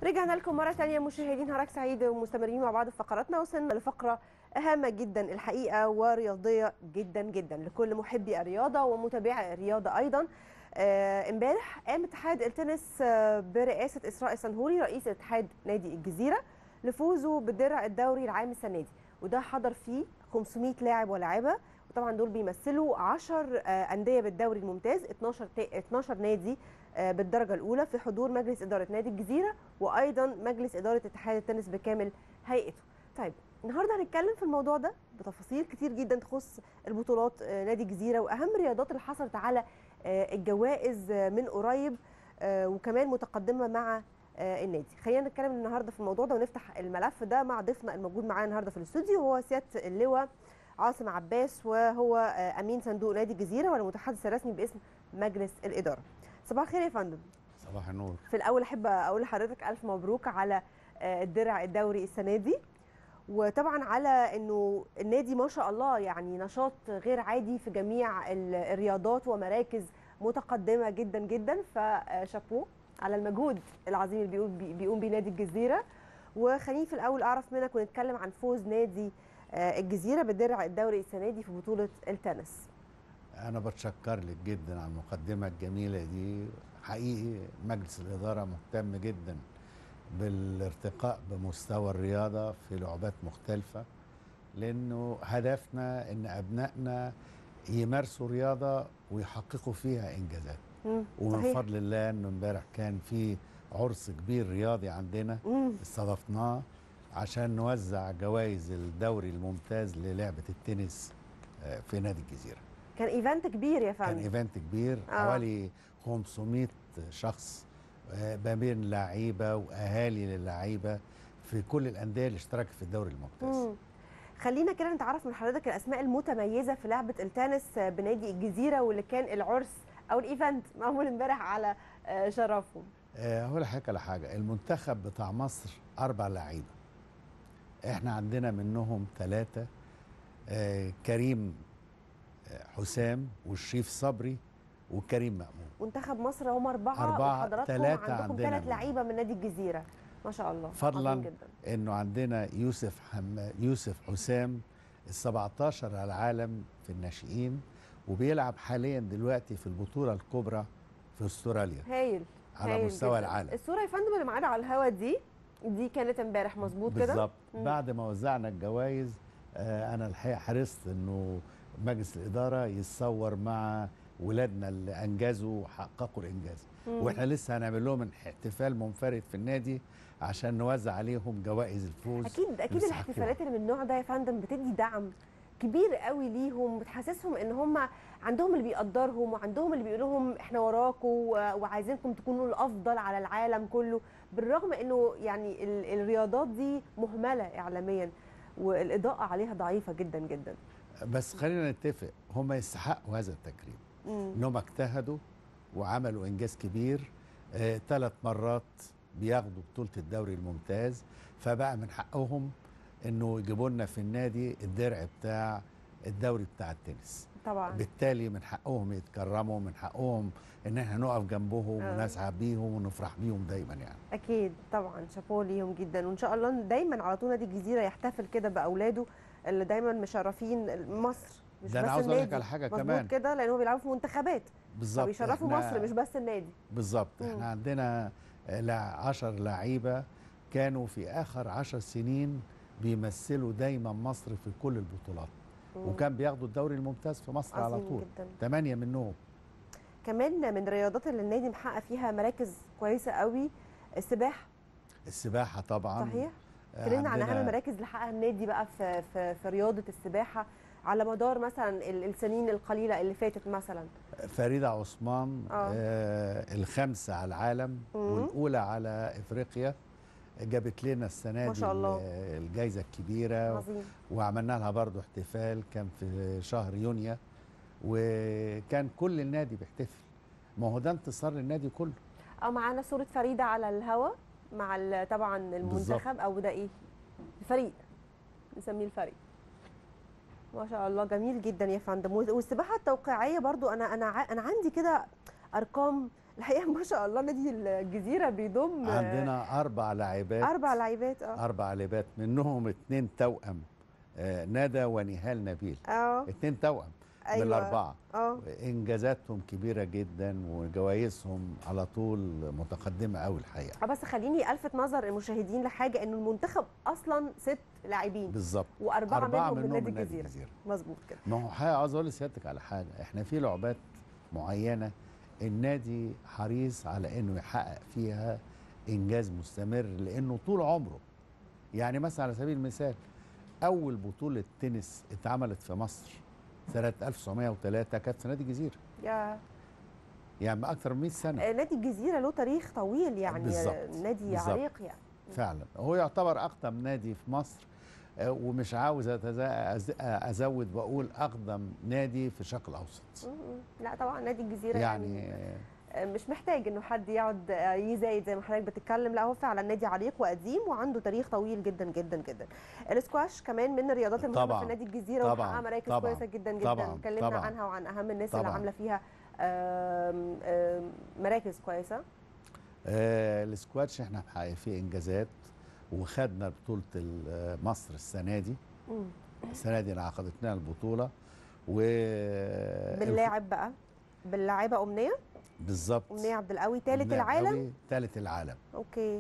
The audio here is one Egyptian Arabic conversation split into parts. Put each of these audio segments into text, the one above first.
رجعنا لكم مرة تانية مشاهدين نهارك سعيد ومستمرين مع بعض في فقراتنا وصلنا لفقرة هامة جدا الحقيقة ورياضية جدا جدا لكل محبي الرياضة ومتابعي الرياضة أيضا آه، امبارح قام اتحاد التنس آه، برئاسة إسراء السنهوري رئيس اتحاد نادي الجزيرة لفوزه بدرع الدوري العام السنة دي وده حضر فيه 500 لاعب ولاعبة وطبعا دول بيمثلوا 10 آه، أندية بالدوري الممتاز 12 تا- 12 نادي آه، بالدرجة الأولى في حضور مجلس إدارة نادي الجزيرة وأيضا مجلس إدارة اتحاد التنس بكامل هيئته طيب النهارده هنتكلم في الموضوع ده بتفاصيل كتير جدا تخص البطولات آه، نادي الجزيرة وأهم الرياضات اللي حصلت على آه، الجوائز آه، من قريب آه، وكمان متقدمة مع آه، النادي خلينا نتكلم النهارده في الموضوع ده ونفتح الملف ده مع ضيفنا الموجود معانا النهارده في الاستوديو وهو سياده اللواء عاصم عباس وهو آه، امين صندوق نادي الجزيره والمتحدث الرسمي باسم مجلس الاداره صباح الخير يا فندم صباح النور في الاول احب اقول لحضرتك الف مبروك على آه، الدرع الدوري السنه دي وطبعا على انه النادي ما شاء الله يعني نشاط غير عادي في جميع ال- الرياضات ومراكز متقدمه جدا جدا فشابوه على المجهود العظيم اللي بيقوم بي- بيقوم بيه نادي الجزيره وخليني في الاول اعرف منك ونتكلم عن فوز نادي آه، الجزيره بدرع الدوري السنه دي في بطوله التنس انا بتشكر لك جدا على المقدمه الجميله دي حقيقي مجلس الاداره مهتم جدا بالارتقاء بمستوى الرياضه في لعبات مختلفه لانه هدفنا ان ابنائنا يمارسوا رياضه ويحققوا فيها انجازات مم، ومن صحيح. فضل الله انه امبارح كان في عرس كبير رياضي عندنا مم، استضفناه عشان نوزع جوائز الدوري الممتاز للعبه التنس آه، في نادي الجزيره كان ايفنت كبير يا كان فندم ايفنت كبير آه. حوالي 500 شخص آه، ما بين لعيبه واهالي للعيبه في كل الانديه اللي اشتركت في الدوري الممتاز مم. خلينا كده نتعرف من حضرتك الاسماء المتميزه في لعبه التنس بنادي الجزيره واللي كان العرس او الايفنت معمول امبارح على آه، شرفهم آه، هقول لحضرتك على حاجه المنتخب بتاع مصر اربع لعيبه احنا عندنا منهم ثلاثه آه، كريم آه، حسام والشريف صبري وكريم مأمون منتخب مصر هم اربعه أربعة، وحضراتكم تلاتة عندكم عندنا ثلاث من- لعيبه من نادي الجزيره ما شاء الله فضلاً عظيم جدا انه عندنا يوسف حم... يوسف حسام ال 17 على العالم في الناشئين وبيلعب حاليا دلوقتي في البطوله الكبرى في استراليا هايل على هايل مستوى جداً. العالم الصوره يا فندم اللي معانا على الهوا دي دي كانت امبارح مظبوط كده بالظبط مم. بعد ما وزعنا الجوائز آه انا الحقيقه حرصت انه مجلس الاداره يتصور مع ولادنا اللي انجزوا وحققوا الانجاز مم. واحنا لسه هنعمل لهم احتفال منفرد في النادي عشان نوزع عليهم جوائز الفوز اكيد اكيد يستحقوها. الاحتفالات اللي من النوع ده يا فندم بتدي دعم كبير قوي ليهم بتحسسهم ان هم عندهم اللي بيقدرهم وعندهم اللي بيقول لهم احنا وراكم و- وعايزينكم تكونوا الافضل على العالم كله بالرغم انه يعني ال- الرياضات دي مهمله اعلاميا والاضاءه عليها ضعيفه جدا جدا بس خلينا نتفق هم يستحقوا هذا التكريم مم. انهم اجتهدوا وعملوا انجاز كبير آه، ثلاث مرات بياخدوا بطوله الدوري الممتاز فبقى من حقهم انه يجيبوا لنا في النادي الدرع بتاع الدوري بتاع التنس طبعا بالتالي من حقهم يتكرموا من حقهم ان احنا نقف جنبهم آه. ونسعى بيهم ونفرح بيهم دايما يعني اكيد طبعا شابوه ليهم جدا وان شاء الله دايما على طول نادي الجزيره يحتفل كده باولاده اللي دايما مشرفين مصر مش ده أنا بس عاوز أقول لك النادي. على حاجة مظبوط كمان. كده لان هو بيلعبوا في منتخبات بالظبط فبيشرفوا إحنا- مصر مش بس النادي بالظبط مم. احنا عندنا آه، لع- عشر لعيبه كانوا في اخر عشر سنين بيمثلوا دايما مصر في كل البطولات مم. وكان بياخدوا الدوري الممتاز في مصر على عظيم طول جدا ثمانية منهم كمان من الرياضات اللي النادي محقق فيها مراكز كويسه قوي السباحه السباحة طبعا صحيح آه، كلمنا عن عندنا اهم المراكز اللي حققها النادي بقى في في, في رياضه السباحه على مدار مثلا ال- السنين القليله اللي فاتت مثلا فريدة عثمان آه. آه الخامسة على العالم مم. والأولى على إفريقيا جابت لنا السنة ما دي شاء الله. ال- الجايزة الكبيرة عظيم وعملنا لها برضو احتفال كان في شهر يونيو وكان كل النادي بيحتفل ما هو ده انتصار للنادي كله اه معانا صوره فريده على الهوا مع ال- طبعا المنتخب او ده ايه الفريق نسميه الفريق ما شاء الله جميل جدا يا فندم وال- والسباحه التوقيعيه برضو انا انا ع- انا عندي كده ارقام الحقيقه ما شاء الله نادي الجزيره بيضم آه، عندنا اربع لاعبات اربع لعيبات اه اربع لاعبات منهم اتنين توأم آه، ندى ونهال نبيل اه اتنين توأم ايوه من الاربعه اه انجازاتهم كبيره جدا وجوائزهم على طول متقدمه قوي الحقيقه آه، بس خليني الفت نظر المشاهدين لحاجه انه المنتخب اصلا ست لاعبين بالظبط واربعه أربعة منهم من منهم نادي من نادي الجزيره الجزيرة. مظبوط كده ما هو حقيقة عاوز اقول لسيادتك على حاجه احنا في لعبات معينه النادي حريص على انه يحقق فيها انجاز مستمر لانه طول عمره يعني مثلا على سبيل المثال اول بطوله تنس اتعملت في مصر سنه 1903 كانت في نادي الجزيره يا يعني من اكثر من 100 سنه آه، نادي الجزيره له تاريخ طويل يعني بالظبط، آه، نادي بالظبط. عريق يعني فعلا هو يعتبر اقدم نادي في مصر آه، ومش عاوز أتزا- أز- ازود واقول اقدم نادي في الشرق الاوسط م- م. لا طبعا نادي الجزيره يعني يعني آه، مش محتاج انه حد يقعد آه، يزايد زي ما حضرتك بتتكلم لا هو فعلا نادي عريق وقديم وعنده تاريخ طويل جدا جدا جدا الاسكواش كمان من الرياضات المهمه طبعاً، في نادي الجزيره طبعاً، ومحققه مراكز طبعاً، كويسه جدا جدا طبعاً، اتكلمنا طبعاً. عنها وعن اهم الناس اللي طبعاً. عامله فيها آم، آم، مراكز كويسه آه السكواتش احنا محققين فيه انجازات وخدنا بطوله ال- آه، مصر السنه دي مم. السنه دي انعقدت لنا البطوله و باللاعب بقى باللاعبه امنيه بالظبط امنيه عبد القوي ثالث العالم ثالث العالم اوكي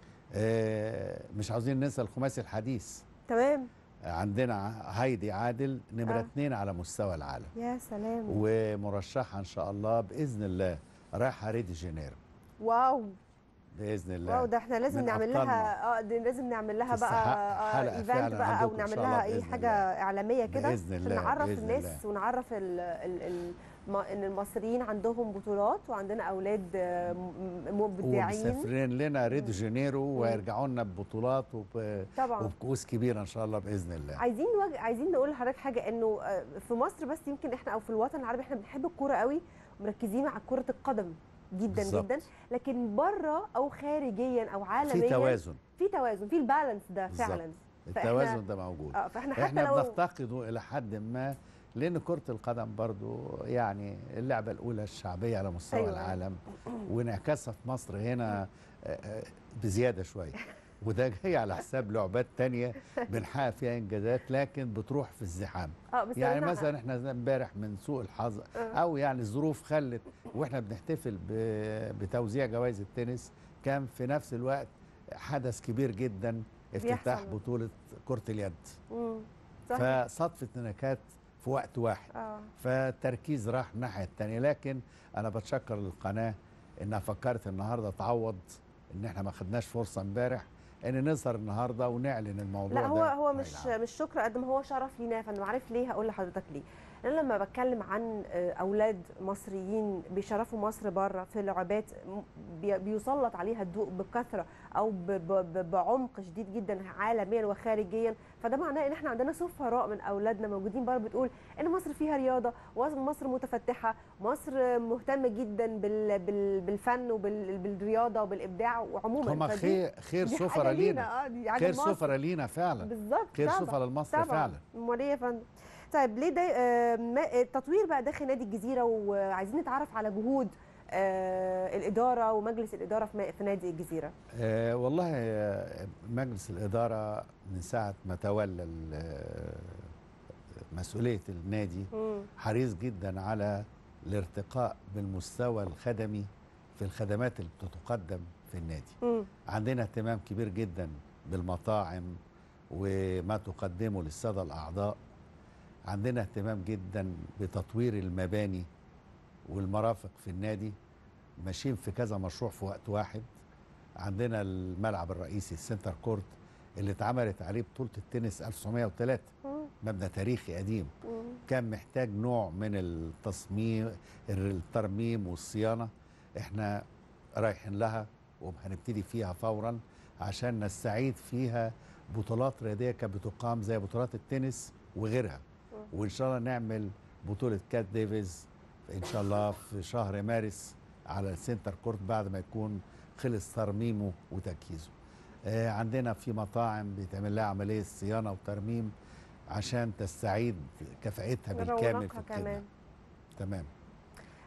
آه مش عاوزين ننسى الخماسي الحديث تمام عندنا هايدي عادل نمره آه. اثنين على مستوى العالم يا سلام ومرشحه ان شاء الله باذن الله رايحه ريو دي جانيرو واو باذن الله واو ده احنا لازم من نعمل أبطالنا. لها اه دي لازم نعمل لها بقى تستحق آه حلقة ايفنت فعلاً بقى او عندكم إن نعمل شاء الله لها اي بإذن حاجه الله. اعلاميه كده بإذن عشان الله، نعرف بإذن الناس الله. ونعرف ال ال ال ما- ان المصريين عندهم بطولات وعندنا اولاد آه، م- م- مبدعين ومسافرين لنا ريو دي جانيرو ويرجعوا لنا ببطولات وب... طبعا وبكؤوس كبيره ان شاء الله باذن الله عايزين نوج... عايزين نقول لحضرتك حاجه انه آه، في مصر بس يمكن احنا او في الوطن العربي احنا بنحب الكوره قوي ومركزين على كره القدم جدا بالظبط. جدا لكن بره او خارجيا او عالميا في توازن في توازن في البالانس ده بالظبط. فعلا فإحنا- التوازن ده موجود اه فاحنا حتى احنا لو بنفتقده الى حد ما لان كره القدم برضو يعني اللعبه الاولى الشعبيه على مستوى أيوة. أيوة. العالم وانعكاسها في مصر هنا آه، آه، بزياده شويه وده جاي على حساب لعبات تانية بنحقق فيها انجازات لكن بتروح في الزحام اه بس يعني أنا- مثلا احنا زي امبارح من سوء الحظ آه. او يعني الظروف خلت واحنا بنحتفل ب- بتوزيع جوائز التنس كان في نفس الوقت حدث كبير جدا افتتاح بيحصل. بطوله كره اليد مم. صحيح فصدفه انها كانت في وقت واحد اه فالتركيز راح الناحيه الثانيه لكن انا بتشكر للقناه انها فكرت النهارده تعوض ان احنا ما خدناش فرصه امبارح ان نظهر النهارده ونعلن الموضوع لا هو ده هو رأي مش العام. مش شكر قد ما هو شرف لينا يا فندم عارف ليه هقول لحضرتك ليه انا لما بتكلم عن آه، اولاد مصريين بيشرفوا مصر بره في لعبات م- بي- بيسلط عليها الضوء بكثره او ب- ب- ب- بعمق شديد جدا عالميا وخارجيا فده معناه ان احنا عندنا سفراء من اولادنا موجودين بره بتقول ان مصر فيها رياضه ومصر متفتحه مصر مهتمه جدا بال بال بالفن وبالرياضه وبالابداع وعموما هما فدي- خير خير دي حاجة سفرة لينا اه دي حاجة خير لمصر. سفرة لينا فعلا بالظبط خير طبعاً. سفرة لمصر طبعا فعلا امال ايه يا فندم طيب ليه ده آه، ما- التطوير بقى داخل نادي الجزيره وعايزين نتعرف على جهود آه، الاداره ومجلس الاداره في ما- في نادي الجزيره آه والله آه، مجلس الإدارة من ساعة ما تولى ال- آه، مسؤولية النادي مم. حريص جدا على الارتقاء بالمستوى الخدمي في الخدمات اللي بتتقدم في النادي مم. عندنا اهتمام كبير جدا بالمطاعم وما تقدمه للسادة الأعضاء عندنا اهتمام جدا بتطوير المباني والمرافق في النادي ماشيين في كذا مشروع في وقت واحد عندنا الملعب الرئيسي السنتر كورت اللي اتعملت عليه بطولة التنس 1903 مم. مبنى تاريخي قديم مم. كان محتاج نوع من التصميم الترميم والصيانة احنا رايحين لها وهنبتدي فيها فورا عشان نستعيد فيها بطولات رياضية كانت بتقام زي بطولات التنس وغيرها وإن شاء الله نعمل بطولة كات ديفيز إن شاء الله في شهر مارس على السنتر كورت بعد ما يكون خلص ترميمه وتجهيزه آه، عندنا في مطاعم بيتعمل لها عملية صيانة وترميم عشان تستعيد كفاءتها بالكامل في رونقها الخدمة كمان تمام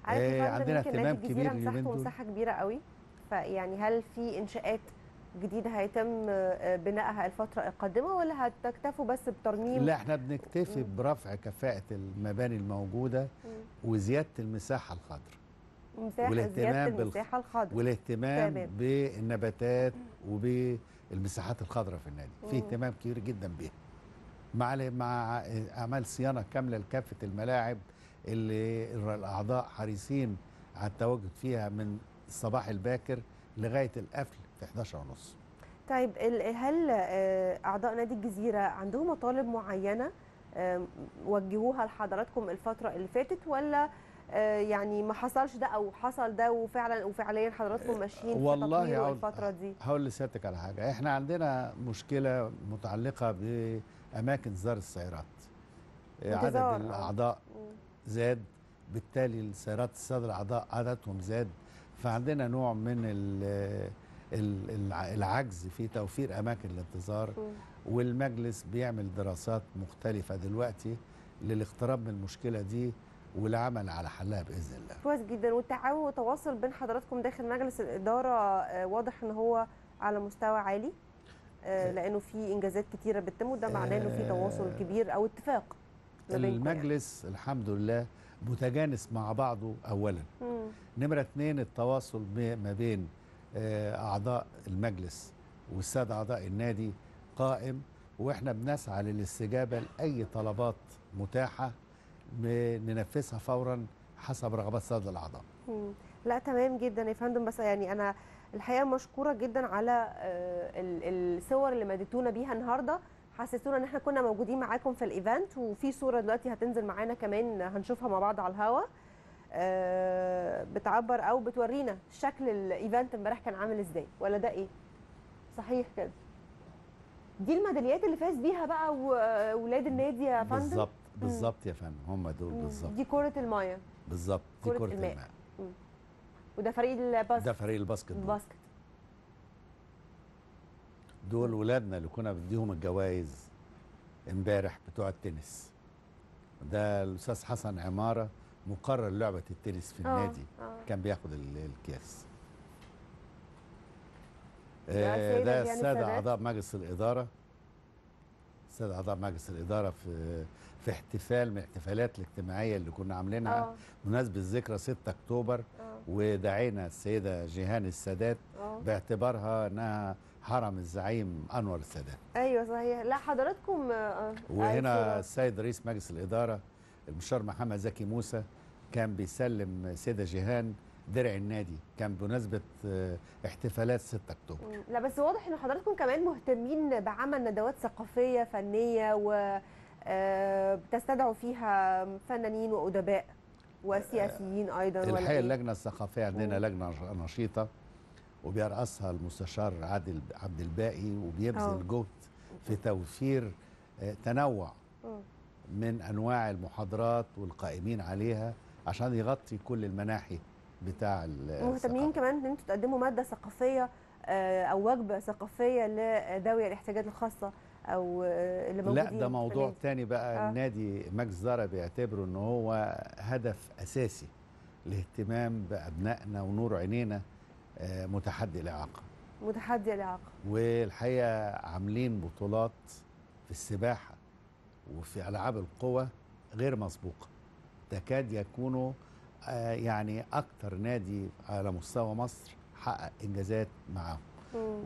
عارف آه، يا فندم عندنا يمكن اهتمام نادي الجزيره كبير اليومين مساحته دول. مساحه كبيره قوي فيعني هل في انشاءات جديده هيتم آه، بنائها الفتره القادمه ولا هتكتفوا بس بترميم لا احنا بنكتفي مم. برفع كفاءة المباني الموجودة مم. وزيادة المساحة الخضراء مساحه والاهتمام زياده بالخ- المساحه الخضراء والاهتمام تمام. بالنباتات وبالمساحات الخضراء في النادي في مم. اهتمام كبير جدا بيها مع مع اعمال صيانه كامله لكافه الملاعب اللي الاعضاء حريصين على التواجد فيها من الصباح الباكر لغايه القفل في 11 ونص طيب ال- هل آه، اعضاء نادي الجزيره عندهم مطالب معينه آم، وجهوها لحضراتكم الفتره اللي فاتت ولا آه، يعني ما حصلش ده او حصل ده وفعلا وفعليا حضراتكم ماشيين في والله تطويره عاوز- الفتره دي هقول لسيادتك على حاجه احنا عندنا مشكله متعلقه باماكن زار السيارات عدد انتظار، آه. الاعضاء مم. زاد بالتالي السيارات السادة الأعضاء عددهم زاد فعندنا نوع من ال- ال- الع- العجز في توفير أماكن الانتظار مم. والمجلس بيعمل دراسات مختلفة دلوقتي للاقتراب من المشكلة دي والعمل على حلها بإذن الله كويس جدا والتعاون والتواصل بين حضراتكم داخل مجلس الاداره آه، واضح ان هو على مستوى عالي آه، لانه في انجازات كتيره بتتم وده معناه انه في تواصل آه، كبير او اتفاق ما بينكم يعني. المجلس الحمد لله متجانس مع بعضه أولا مم. نمرة اتنين التواصل ب- ما بين آه، أعضاء المجلس والسادة أعضاء النادي قائم وإحنا بنسعى للاستجابة لأي طلبات متاحة ب- ننفذها فورا حسب رغبات السادة الأعضاء مم. لا تمام جدا يا فندم بس يعني انا الحقيقه مشكوره جدا على آه، ال- الصور اللي مدتونا بيها النهارده حسستونا ان احنا كنا موجودين معاكم في الايفنت وفي صوره دلوقتي هتنزل معانا كمان هنشوفها مع بعض على الهوا آه، بتعبر او بتورينا شكل الايفنت امبارح كان عامل ازاي ولا ده ايه صحيح كده دي الميداليات اللي فاز بيها بقى و- ولاد النادي يا فندم بالظبط بالظبط يا فندم هم دول مم. بالظبط دي كره المايه بالظبط دي كرة كرة الماء. الماء وده فريق الباسكت ده فريق الباسكت بول الباسكت دول ولادنا اللي كنا بديهم الجوائز امبارح بتوع التنس ده الأستاذ حسن عمارة مقرر لعبة التنس في آه، النادي آه. كان بياخد ال- الكاس ده آه، السيدة ده جيهان السادة السادات. أعضاء مجلس الإدارة السادة أعضاء مجلس الإدارة في في احتفال من الاحتفالات الاجتماعية اللي كنا عاملينها اه بمناسبة ذكرى 6 أكتوبر اه ودعينا السيدة جيهان السادات اه باعتبارها أنها حرم الزعيم أنور السادات ايوه صحيح لا حضراتكم آه، آه، وهنا أي السيد رئيس مجلس الإدارة المستشار محمد زكي موسى كان بيسلم سيدة جيهان درع النادي كان بمناسبة آه، احتفالات 6 أكتوبر صورة. مم. لا بس واضح ان حضراتكم كمان مهتمين بعمل ندوات ثقافيه فنيه و آه، بتستدعوا فيها فنانين وادباء وسياسيين ايضا ولا الحقيقة إيه؟ اللجنة الثقافية عندنا مم. لجنة نشيطة وبيرأسها المستشار عادل عبد الباقي آه. وبيبذل جهد في توفير آه، تنوع مم. من انواع المحاضرات والقائمين عليها عشان يغطي كل المناحي بتاع ال- مهتمين الثقافة. كمان ان انتوا تقدموا ماده ثقافيه آه، او وجبه ثقافيه لذوي الاحتياجات الخاصه او آه، اللي موجودين لا في ده موضوع النادي. تاني بقى آه. النادي مجلس إدارة بيعتبره ان هو هدف اساسي الاهتمام بابنائنا ونور عينينا آه، متحدي الاعاقه متحدي الاعاقه والحقيقه عاملين بطولات في السباحه وفي العاب القوى غير مسبوقه تكاد يكونوا آه، يعني اكتر نادي على مستوى مصر حقق انجازات معاهم مم.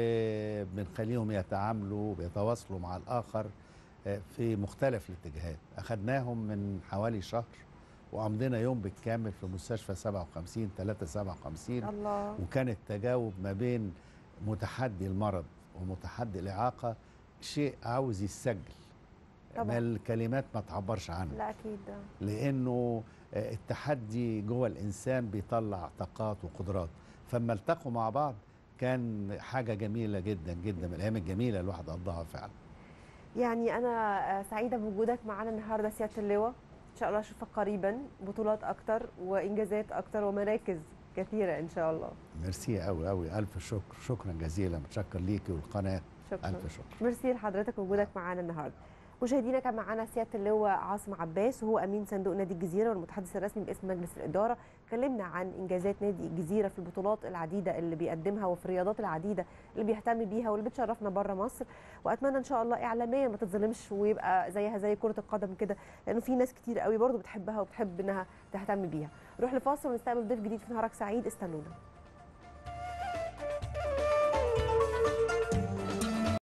وبنخليهم يتعاملوا ويتواصلوا مع الآخر آه، في مختلف الاتجاهات أخدناهم من حوالي شهر وأمضينا يوم بالكامل في مستشفى 57 357 الله وكان التجاوب ما بين متحدي المرض ومتحدي الإعاقة شيء عاوز يتسجل طبعاً. ما الكلمات ما تعبرش عنه لا اكيد ده لانه آه، التحدي جوه الانسان بيطلع طاقات وقدرات فما التقوا مع بعض كان حاجه جميله جدا جدا من الايام الجميله الواحد قضاها فعلا يعني انا آه، سعيده بوجودك معانا النهارده سياده اللواء ان شاء الله اشوفك قريبا بطولات اكتر وانجازات اكتر ومراكز كثيره ان شاء الله ميرسي قوي قوي الف شكر شكرا جزيلا متشكر ليكي والقناه شكرا الف شكر ميرسي لحضرتك وجودك معانا النهارده مشاهدينا كان معانا سياده اللواء عاصم عباس وهو امين صندوق نادي الجزيره والمتحدث الرسمي باسم مجلس الاداره اتكلمنا عن انجازات نادي الجزيره في البطولات العديده اللي بيقدمها وفي الرياضات العديده اللي بيهتم بيها واللي بتشرفنا بره مصر واتمنى ان شاء الله اعلاميا ما تتظلمش ويبقى زيها زي كره القدم كده لانه في ناس كتير قوي برضو بتحبها وبتحب انها تهتم بيها نروح لفاصل ونستقبل ضيف جديد في نهارك سعيد استنونا